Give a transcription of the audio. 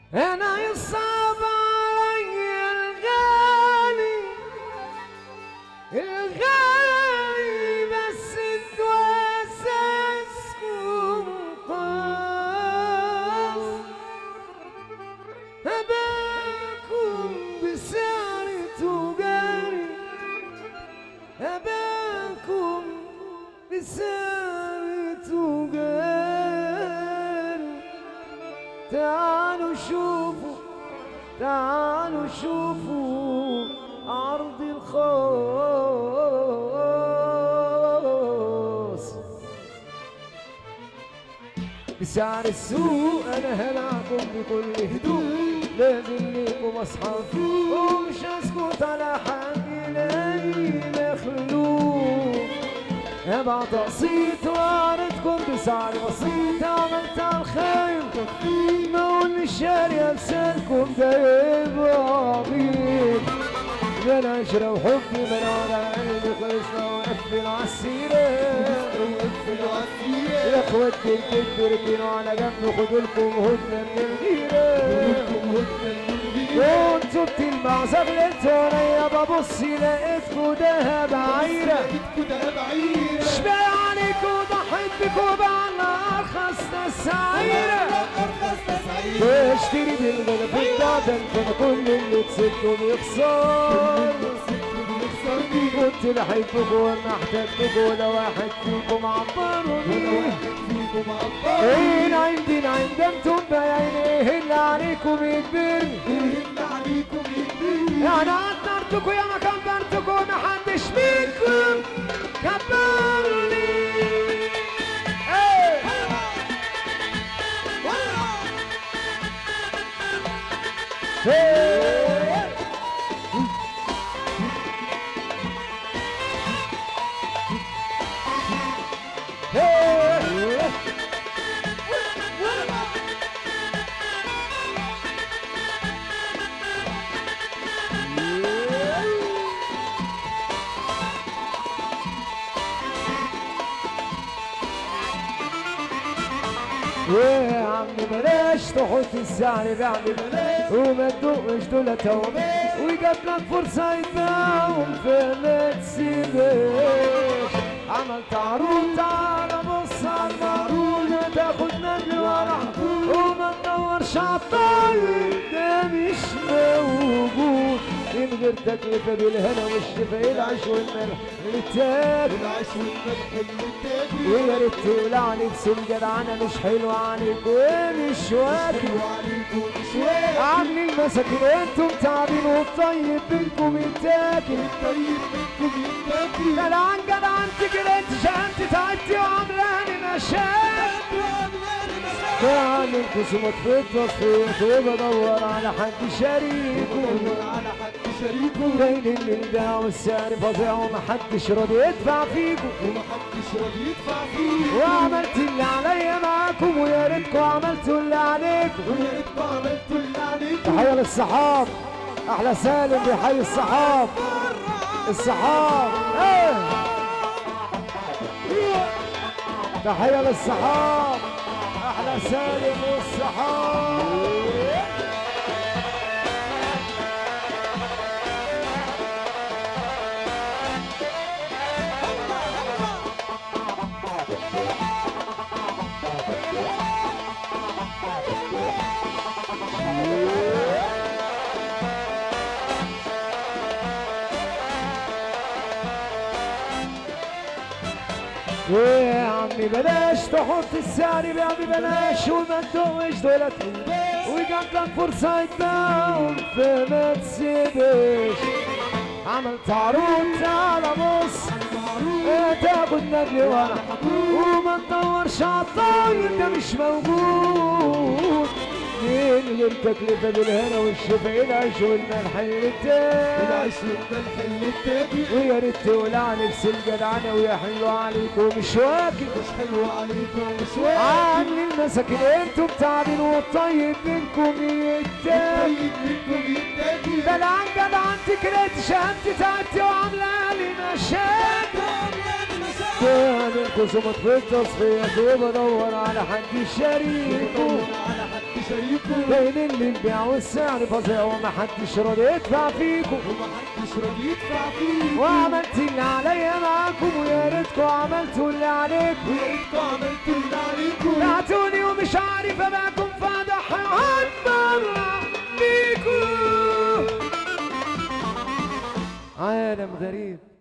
انا يصعب علي الغالي الغالي بس انتوا اساسكم خاص اباكم بسعر تجاري اباكم بسعر تجاري تعالوا شوفوا تعالوا شوفوا عرض الخاص بسعر السوق انا هلعكم بكل هدوء لازم ليكم اصحاب ومش هسكت على حق لاقي مخلوق ابع تقسيط وعرضكم بسعر بسيط عملت على الخير ما اقول شاري امثالكم ده يبقى عبيط ده انا عشرة وحبي من على قلبي خلصنا وقفل عالسيرة يا اخواتي الكذب ركنوا على جنب خدوا لكم هدنة من الغيرة وانتوا بتلمع زغلتوا انا يا ببص لقيتكوا دهب عايرة شبع عليكوا ضحيت بكوا بعنا ارخص تسعيرة تشتري بالغلا في الدعدل كان كل اللي تسدهم يخسر كنت بحبكوا وانا احتاجتكوا ولا واحد فيكم عبروني ايه نعيم دي نعيم ده انتم باين ايه اللي عليكم يكبرني يعني قدرتكوا يا ما كبرتكوا ما حدش منكم كبرني ايه ايه ايه يا عم بلاش تحط السعر بعد بلاش وما تدقش دول توم وجات لك فرصة يتباعهم فما تسيبش عملت عروض تعالى بص على المعروض تاخد نجل ورا وما تدورش عالطريق ده مش موجود من غير تكلفة بالهنا والشفا العيش والملح للتاكل ويا ريت تولع نفس الجدعنة مش حلوة عليك ومش واكل عاملين مساكين انتم تعبين والطيب منكم يتاكل لا لا عن جدع انت كده انت شقنت تعبتي وعاملاني مشاكل بعمل خصومات في التصفيات وبدور على حد شريكه بين البيع والسعر فظيع ومحدش راضي يدفع فيكم وعملت اللي عليا معاكم ويا ريتكم عملتوا اللي عليكم تحية للصحاب احلى سالم بيحيي الصحاب الصحاب ايه تحية للصحاب احلى سالم والصحاب يا عمي بلاش تحط السعر بيع ببلاش وما تدوش دولت وجات لك فرصة يتباعهم فما تسيبش عملت عروض تعالى بص إيه تاخد نجل ورا وما تدورش عالطاير ده مش موجود من غير تكلفة بالهنا والشفا العيش والملح اللي تاكل ويا ريت تولع نفس الجدعنة ويا حلو عليكم مش واكل عاملين مساكين انتم تعبين والطيب منكم يتاكل ده لا عن جدع انت كرهت شهادتي تعبتي وعامله لي مشاكل بعمل خصومات في التصفيات وبدور على حد شريكه زيكم بين اللي البيع والسعر فظيع ومحدش راضي يدفع فيكم ومحدش راضي يدفع فيه وعملت اللي عليا معاكم ويا ريتكم عملتوا اللي عليكم ويا ريتكم عملتوا اللي عليكم بعتوني ومش عارف ابعكم فاضح برا بيكم عالم غريب